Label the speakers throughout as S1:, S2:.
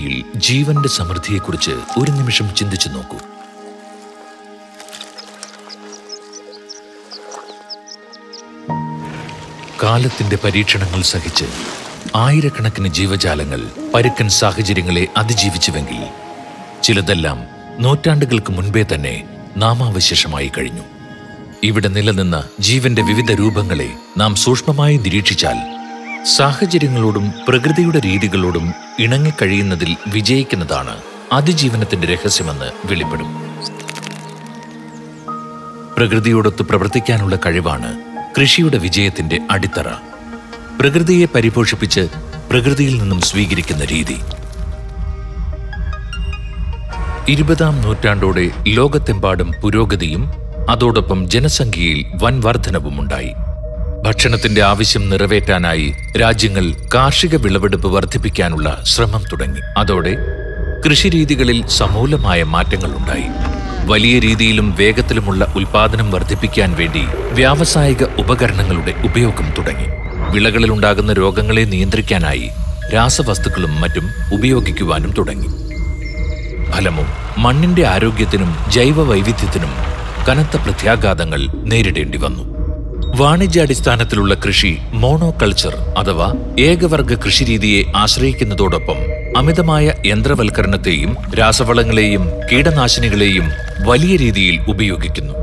S1: ഭൂമിയിൽ ജീവന്റെ സമൃദ്ധിയെക്കുറിച്ച് ഒരു നിമിഷം ചിന്തിച്ചു നോക്കൂ കാലത്തിന്റെ പരീക്ഷണങ്ങൾ സഹിച്ച് ആയിരക്കണക്കിന് ജീവജാലങ്ങൾ പരുക്കൻ സാഹചര്യങ്ങളെ അതിജീവിച്ചുവെങ്കിൽ ചിലതെല്ലാം നൂറ്റാണ്ടുകൾക്ക് മുൻപേ തന്നെ നാമാവശേഷമായി കഴിഞ്ഞു ഇവിടെ നിലനിന്ന ജീവന്റെ വിവിധ രൂപങ്ങളെ നാം സൂക്ഷ്മമായി നിരീക്ഷിച്ചാൽ സാഹചര്യങ്ങളോടും പ്രകൃതിയുടെ രീതികളോടും ഇണങ്ങിക്കഴിയുന്നതിൽ വിജയിക്കുന്നതാണ് അതിജീവനത്തിന്റെ രഹസ്യമെന്ന് വെളിപ്പെടും പ്രകൃതിയോടൊത്ത് പ്രവർത്തിക്കാനുള്ള കഴിവാണ് കൃഷിയുടെ വിജയത്തിന്റെ അടിത്തറ പ്രകൃതിയെ പരിപോഷിപ്പിച്ച് പ്രകൃതിയിൽ നിന്നും സ്വീകരിക്കുന്ന രീതി ഇരുപതാം നൂറ്റാണ്ടോടെ ലോകത്തെമ്പാടും പുരോഗതിയും അതോടൊപ്പം ജനസംഖ്യയിൽ വൻ വർധനവുമുണ്ടായി ഭക്ഷണത്തിന്റെ ആവശ്യം നിറവേറ്റാനായി രാജ്യങ്ങൾ കാർഷിക വിളവെടുപ്പ് വർദ്ധിപ്പിക്കാനുള്ള ശ്രമം തുടങ്ങി അതോടെ കൃഷിരീതികളിൽ സമൂലമായ മാറ്റങ്ങളുണ്ടായി വലിയ രീതിയിലും വേഗത്തിലുമുള്ള ഉൽപാദനം വർദ്ധിപ്പിക്കാൻ വേണ്ടി വ്യാവസായിക ഉപകരണങ്ങളുടെ ഉപയോഗം തുടങ്ങി വിളകളിലുണ്ടാകുന്ന രോഗങ്ങളെ നിയന്ത്രിക്കാനായി രാസവസ്തുക്കളും മറ്റും ഉപയോഗിക്കുവാനും തുടങ്ങി ഫലമോ മണ്ണിന്റെ ആരോഗ്യത്തിനും ജൈവ വൈവിധ്യത്തിനും കനത്ത പ്രത്യാഘാതങ്ങൾ നേരിടേണ്ടി വന്നു വാണിജ്യാടിസ്ഥാനത്തിലുള്ള കൃഷി മോണോകൾച്ചർ അഥവാ ഏകവർഗ കൃഷിരീതിയെ ആശ്രയിക്കുന്നതോടൊപ്പം അമിതമായ യന്ത്രവൽക്കരണത്തെയും രാസവളങ്ങളെയും കീടനാശിനികളെയും വലിയ രീതിയിൽ ഉപയോഗിക്കുന്നു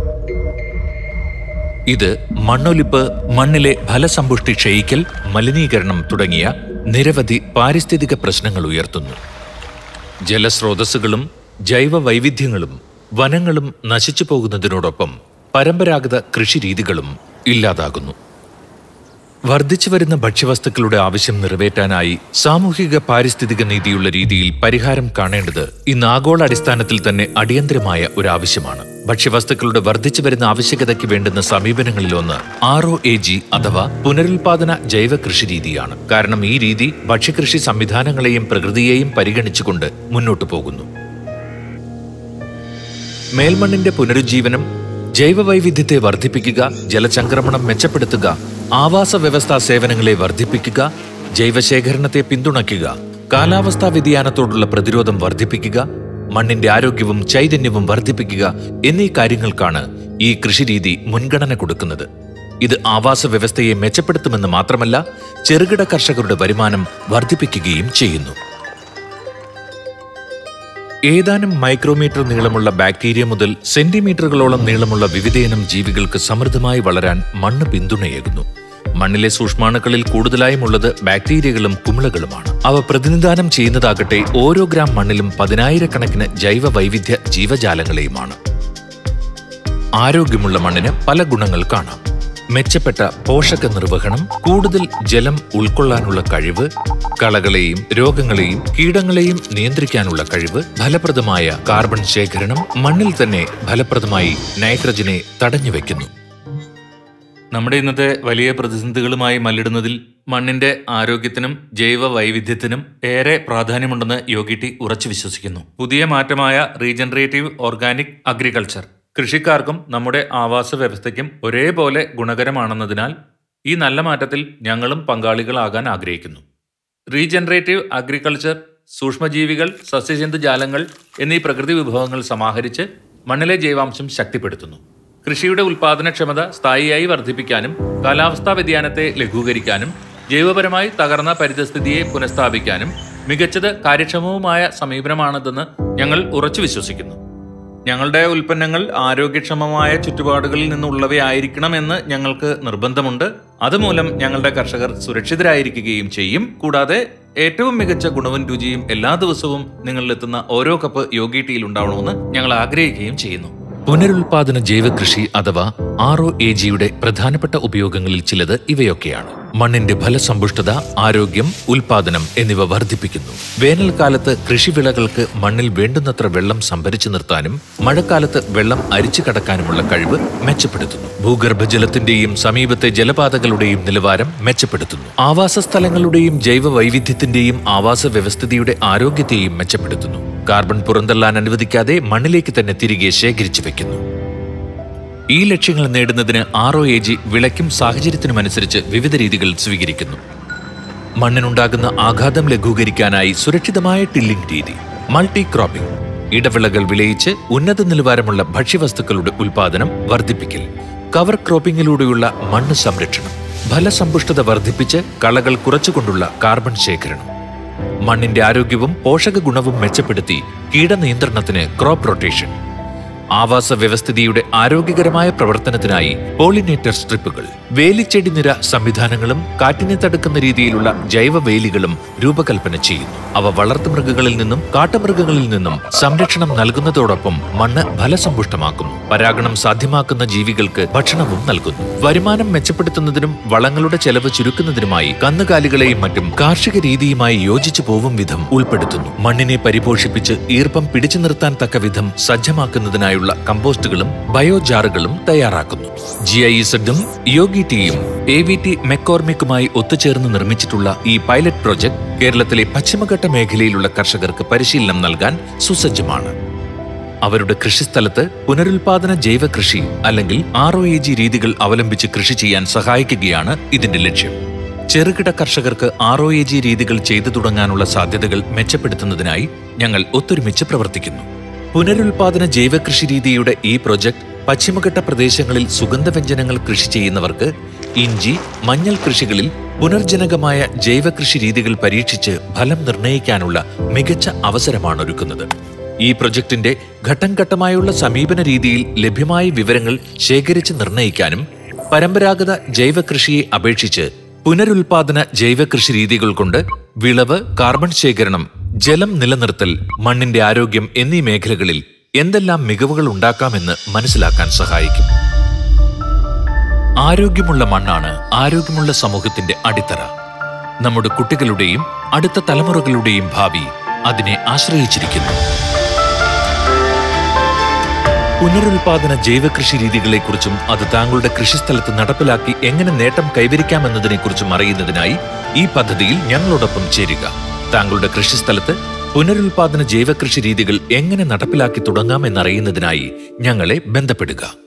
S1: ഇത് മണ്ണൊലിപ്പ് മണ്ണിലെ ഫലസമ്പുഷ്ടി ക്ഷയിക്കൽ മലിനീകരണം തുടങ്ങിയ നിരവധി പാരിസ്ഥിതിക പ്രശ്നങ്ങൾ ഉയർത്തുന്നു ജലസ്രോതസ്സുകളും ജൈവ വൈവിധ്യങ്ങളും വനങ്ങളും നശിച്ചു പോകുന്നതിനോടൊപ്പം പരമ്പരാഗത കൃഷിരീതികളും ഇല്ലാതാകുന്നു വർദ്ധിച്ചു വരുന്ന ഭക്ഷ്യവസ്തുക്കളുടെ ആവശ്യം നിറവേറ്റാനായി സാമൂഹിക പാരിസ്ഥിതിക നീതിയുള്ള രീതിയിൽ പരിഹാരം കാണേണ്ടത് ഇന്ന് ആഗോള അടിസ്ഥാനത്തിൽ തന്നെ അടിയന്തരമായ ഒരു ആവശ്യമാണ് ഭക്ഷ്യവസ്തുക്കളുടെ വർദ്ധിച്ചു വരുന്ന ആവശ്യകതയ്ക്ക് വേണ്ടുന്ന സമീപനങ്ങളിലൊന്ന് ആർ ഒ എ ജി അഥവാ പുനരുൽപാദന ജൈവ കൃഷി രീതിയാണ് കാരണം ഈ രീതി ഭക്ഷ്യകൃഷി സംവിധാനങ്ങളെയും പ്രകൃതിയെയും പരിഗണിച്ചുകൊണ്ട് മുന്നോട്ടു പോകുന്നു മേൽമണ്ണിന്റെ പുനരുജ്ജീവനം ജൈവവൈവിധ്യത്തെ വർദ്ധിപ്പിക്കുക ജലചംക്രമണം മെച്ചപ്പെടുത്തുക ആവാസ വ്യവസ്ഥാ സേവനങ്ങളെ വർദ്ധിപ്പിക്കുക ജൈവശേഖരണത്തെ പിന്തുണയ്ക്കുക കാലാവസ്ഥാ വ്യതിയാനത്തോടുള്ള പ്രതിരോധം വർദ്ധിപ്പിക്കുക മണ്ണിന്റെ ആരോഗ്യവും ചൈതന്യവും വർദ്ധിപ്പിക്കുക എന്നീ കാര്യങ്ങൾക്കാണ് ഈ കൃഷിരീതി മുൻഗണന കൊടുക്കുന്നത് ഇത് ആവാസ വ്യവസ്ഥയെ മെച്ചപ്പെടുത്തുമെന്ന് മാത്രമല്ല ചെറുകിട കർഷകരുടെ വരുമാനം വർദ്ധിപ്പിക്കുകയും ചെയ്യുന്നു ഏതാനും മൈക്രോമീറ്റർ നീളമുള്ള ബാക്ടീരിയ മുതൽ സെന്റിമീറ്ററുകളോളം നീളമുള്ള വിവിധയിനം ജീവികൾക്ക് സമൃദ്ധമായി വളരാൻ മണ്ണ് പിന്തുണയേകുന്നു മണ്ണിലെ സൂക്ഷ്മാണുക്കളിൽ കൂടുതലായും ഉള്ളത് ബാക്ടീരിയകളും കുമിളകളുമാണ് അവ പ്രതിനിധാനം ചെയ്യുന്നതാകട്ടെ ഓരോ ഗ്രാം മണ്ണിലും പതിനായിരക്കണക്കിന് ജൈവ വൈവിധ്യ ജീവജാലങ്ങളെയുമാണ് ആരോഗ്യമുള്ള മണ്ണിന് പല ഗുണങ്ങൾ കാണാം മെച്ചപ്പെട്ട പോഷക നിർവഹണം കൂടുതൽ ജലം ഉൾക്കൊള്ളാനുള്ള കഴിവ് കളകളെയും രോഗങ്ങളെയും കീടങ്ങളെയും നിയന്ത്രിക്കാനുള്ള കഴിവ് ഫലപ്രദമായ കാർബൺ ശേഖരണം മണ്ണിൽ തന്നെ ഫലപ്രദമായി നൈട്രജനെ തടഞ്ഞുവെക്കുന്നു നമ്മുടെ ഇന്നത്തെ വലിയ പ്രതിസന്ധികളുമായി മല്ലിടുന്നതിൽ മണ്ണിന്റെ ആരോഗ്യത്തിനും ജൈവ വൈവിധ്യത്തിനും ഏറെ പ്രാധാന്യമുണ്ടെന്ന് യോഗി ടി ഉറച്ചു വിശ്വസിക്കുന്നു പുതിയ മാറ്റമായ റീജനറേറ്റീവ് ഓർഗാനിക് അഗ്രികൾച്ചർ കൃഷിക്കാർക്കും നമ്മുടെ ആവാസ വ്യവസ്ഥയ്ക്കും ഒരേപോലെ ഗുണകരമാണെന്നതിനാൽ ഈ നല്ല മാറ്റത്തിൽ ഞങ്ങളും പങ്കാളികളാകാൻ ആഗ്രഹിക്കുന്നു റീജനറേറ്റീവ് അഗ്രികൾച്ചർ സൂക്ഷ്മജീവികൾ സസ്യജന്തുജാലങ്ങൾ എന്നീ പ്രകൃതി വിഭവങ്ങൾ സമാഹരിച്ച് മണ്ണിലെ ജൈവാംശം ശക്തിപ്പെടുത്തുന്നു കൃഷിയുടെ ഉൽപാദനക്ഷമത സ്ഥായിയായി വർദ്ധിപ്പിക്കാനും കാലാവസ്ഥാ വ്യതിയാനത്തെ ലഘൂകരിക്കാനും ജൈവപരമായി തകർന്ന പരിതസ്ഥിതിയെ പുനഃസ്ഥാപിക്കാനും മികച്ചത് കാര്യക്ഷമവുമായ സമീപനമാണിതെന്ന് ഞങ്ങൾ ഉറച്ചു വിശ്വസിക്കുന്നു ഞങ്ങളുടെ ഉൽപ്പന്നങ്ങൾ ആരോഗ്യക്ഷമമായ ചുറ്റുപാടുകളിൽ നിന്നുള്ളവയായിരിക്കണമെന്ന് ഞങ്ങൾക്ക് നിർബന്ധമുണ്ട് അതുമൂലം ഞങ്ങളുടെ കർഷകർ സുരക്ഷിതരായിരിക്കുകയും ചെയ്യും കൂടാതെ ഏറ്റവും മികച്ച ഗുണവും രുചിയും എല്ലാ ദിവസവും നിങ്ങളിലെത്തുന്ന ഓരോ കപ്പ് യോഗി ടീയിൽ ഉണ്ടാവണമെന്ന് ഞങ്ങൾ ആഗ്രഹിക്കുകയും ചെയ്യുന്നു പുനരുൽപാദന ജൈവകൃഷി അഥവാ ആർ ഒ എ ജിയുടെ പ്രധാനപ്പെട്ട ഉപയോഗങ്ങളിൽ ചിലത് ഇവയൊക്കെയാണ് മണ്ണിന്റെ ഫലസമ്പുഷ്ടത ആരോഗ്യം ഉൽപാദനം എന്നിവ വർദ്ധിപ്പിക്കുന്നു വേനൽക്കാലത്ത് കൃഷിവിളകൾക്ക് മണ്ണിൽ വേണ്ടുന്നത്ര വെള്ളം സംഭരിച്ചു നിർത്താനും മഴക്കാലത്ത് വെള്ളം അരിച്ചു കടക്കാനുമുള്ള കഴിവ് മെച്ചപ്പെടുത്തുന്നു ഭൂഗർഭജലത്തിന്റെയും സമീപത്തെ ജലപാതകളുടെയും നിലവാരം മെച്ചപ്പെടുത്തുന്നു ആവാസ സ്ഥലങ്ങളുടെയും ജൈവ വൈവിധ്യത്തിന്റെയും ആവാസ വ്യവസ്ഥിതിയുടെ ആരോഗ്യത്തെയും മെച്ചപ്പെടുത്തുന്നു കാർബൺ പുറന്തള്ളാൻ അനുവദിക്കാതെ മണ്ണിലേക്ക് തന്നെ തിരികെ ശേഖരിച്ചു വെക്കുന്നു ഈ ലക്ഷ്യങ്ങൾ നേടുന്നതിന് ആർ ഒ എ ജി വിളയ്ക്കും സാഹചര്യത്തിനുമനുസരിച്ച് വിവിധ രീതികൾ സ്വീകരിക്കുന്നു മണ്ണിനുണ്ടാകുന്ന ആഘാതം ലഘൂകരിക്കാനായി സുരക്ഷിതമായ ടില്ലിംഗ് രീതി മൾട്ടി ക്രോപ്പിംഗ് ഇടവിളകൾ വിളയിച്ച് ഉന്നത നിലവാരമുള്ള ഭക്ഷ്യവസ്തുക്കളുടെ ഉൽപാദനം വർദ്ധിപ്പിക്കൽ കവർ ക്രോപ്പിംഗിലൂടെയുള്ള മണ്ണ് സംരക്ഷണം ഫലസമ്പുഷ്ടത വർദ്ധിപ്പിച്ച് കളകൾ കുറച്ചുകൊണ്ടുള്ള കാർബൺ ശേഖരണം മണ്ണിന്റെ ആരോഗ്യവും പോഷക ഗുണവും മെച്ചപ്പെടുത്തി കീടനിയന്ത്രണത്തിന് ക്രോപ്പ് റൊട്ടേഷൻ ആവാസ വ്യവസ്ഥിതിയുടെ ആരോഗ്യകരമായ പ്രവർത്തനത്തിനായി പോളിനേറ്റർ സ്ട്രിപ്പുകൾ വേലിച്ചെടി നിര സംവിധാനങ്ങളും കാറ്റിനെ തടുക്കുന്ന രീതിയിലുള്ള ജൈവ വേലികളും രൂപകൽപ്പന ചെയ്യുന്നു അവ വളർത്തുമൃഗങ്ങളിൽ നിന്നും കാട്ടുമൃഗങ്ങളിൽ നിന്നും സംരക്ഷണം നൽകുന്നതോടൊപ്പം മണ്ണ് ഫലസമ്പുഷ്ടമാക്കുന്നു പരാഗണം സാധ്യമാക്കുന്ന ജീവികൾക്ക് ഭക്ഷണവും നൽകുന്നു വരുമാനം മെച്ചപ്പെടുത്തുന്നതിനും വളങ്ങളുടെ ചെലവ് ചുരുക്കുന്നതിനുമായി കന്നുകാലികളെയും മറ്റും കാർഷിക രീതിയുമായി യോജിച്ചു പോവും വിധം ഉൾപ്പെടുത്തുന്നു മണ്ണിനെ പരിപോഷിപ്പിച്ച് ഈർപ്പം പിടിച്ചു നിർത്താൻ തക്ക വിധം സജ്ജമാക്കുന്നതിനായുള്ള കമ്പോസ്റ്റുകളും ബയോജാറുകളും തയ്യാറാക്കുന്നു ജി ഐ ഇസഡും യോഗി ടിയും എ വി ടി മെക്കോർമിക്കുമായി ഒത്തുചേർന്ന് നിർമ്മിച്ചിട്ടുള്ള ഈ പൈലറ്റ് പ്രോജക്ട് കേരളത്തിലെ പശ്ചിമഘട്ട മേഖലയിലുള്ള കർഷകർക്ക് പരിശീലനം നൽകാൻ സുസജ്ജമാണ് അവരുടെ കൃഷിസ്ഥലത്ത് പുനരുൽപാദന ജൈവ കൃഷി അല്ലെങ്കിൽ ആർ ഒ എ ജി രീതികൾ അവലംബിച്ച് കൃഷി ചെയ്യാൻ സഹായിക്കുകയാണ് ഇതിന്റെ ലക്ഷ്യം ചെറുകിട കർഷകർക്ക് ആർ ഒ എ ജി രീതികൾ ചെയ്തു തുടങ്ങാനുള്ള സാധ്യതകൾ മെച്ചപ്പെടുത്തുന്നതിനായി ഞങ്ങൾ ഒത്തൊരുമിച്ച് പ്രവർത്തിക്കുന്നു പുനരുൽപാദന ജൈവ കൃഷി രീതിയുടെ ഈ പ്രൊജക്ട് പശ്ചിമഘട്ട പ്രദേശങ്ങളിൽ സുഗന്ധവ്യഞ്ജനങ്ങൾ കൃഷി ചെയ്യുന്നവർക്ക് ഇഞ്ചി മഞ്ഞൾ കൃഷികളിൽ പുനർജനകമായ ജൈവ കൃഷി രീതികൾ പരീക്ഷിച്ച് ഫലം നിർണ്ണയിക്കാനുള്ള മികച്ച അവസരമാണ് ഒരുക്കുന്നത് ഈ പ്രൊജക്ടിന്റെ ഘട്ടം ഘട്ടമായുള്ള സമീപന രീതിയിൽ ലഭ്യമായ വിവരങ്ങൾ ശേഖരിച്ച് നിർണ്ണയിക്കാനും പരമ്പരാഗത ജൈവ കൃഷിയെ അപേക്ഷിച്ച് പുനരുൽപാദന ജൈവ കൃഷി രീതികൾ കൊണ്ട് വിളവ് കാർബൺ ശേഖരണം ജലം നിലനിർത്തൽ മണ്ണിന്റെ ആരോഗ്യം എന്നീ മേഖലകളിൽ എന്തെല്ലാം മികവുകൾ ഉണ്ടാക്കാമെന്ന് മനസ്സിലാക്കാൻ സഹായിക്കും ആരോഗ്യമുള്ള മണ്ണാണ് ആരോഗ്യമുള്ള സമൂഹത്തിന്റെ അടിത്തറ നമ്മുടെ കുട്ടികളുടെയും അടുത്ത തലമുറകളുടെയും ഭാവി അതിനെ ആശ്രയിച്ചിരിക്കുന്നു പുനരുൽപാദന ജൈവകൃഷി രീതികളെക്കുറിച്ചും അത് താങ്കളുടെ കൃഷിസ്ഥലത്ത് നടപ്പിലാക്കി എങ്ങനെ നേട്ടം കൈവരിക്കാമെന്നതിനെക്കുറിച്ചും അറിയുന്നതിനായി ഈ പദ്ധതിയിൽ ഞങ്ങളോടൊപ്പം ചേരുക താങ്കളുടെ കൃഷിസ്ഥലത്ത് പുനരുൽപാദന ജൈവകൃഷി രീതികൾ എങ്ങനെ നടപ്പിലാക്കി തുടങ്ങാമെന്നറിയുന്നതിനായി ഞങ്ങളെ ബന്ധപ്പെടുക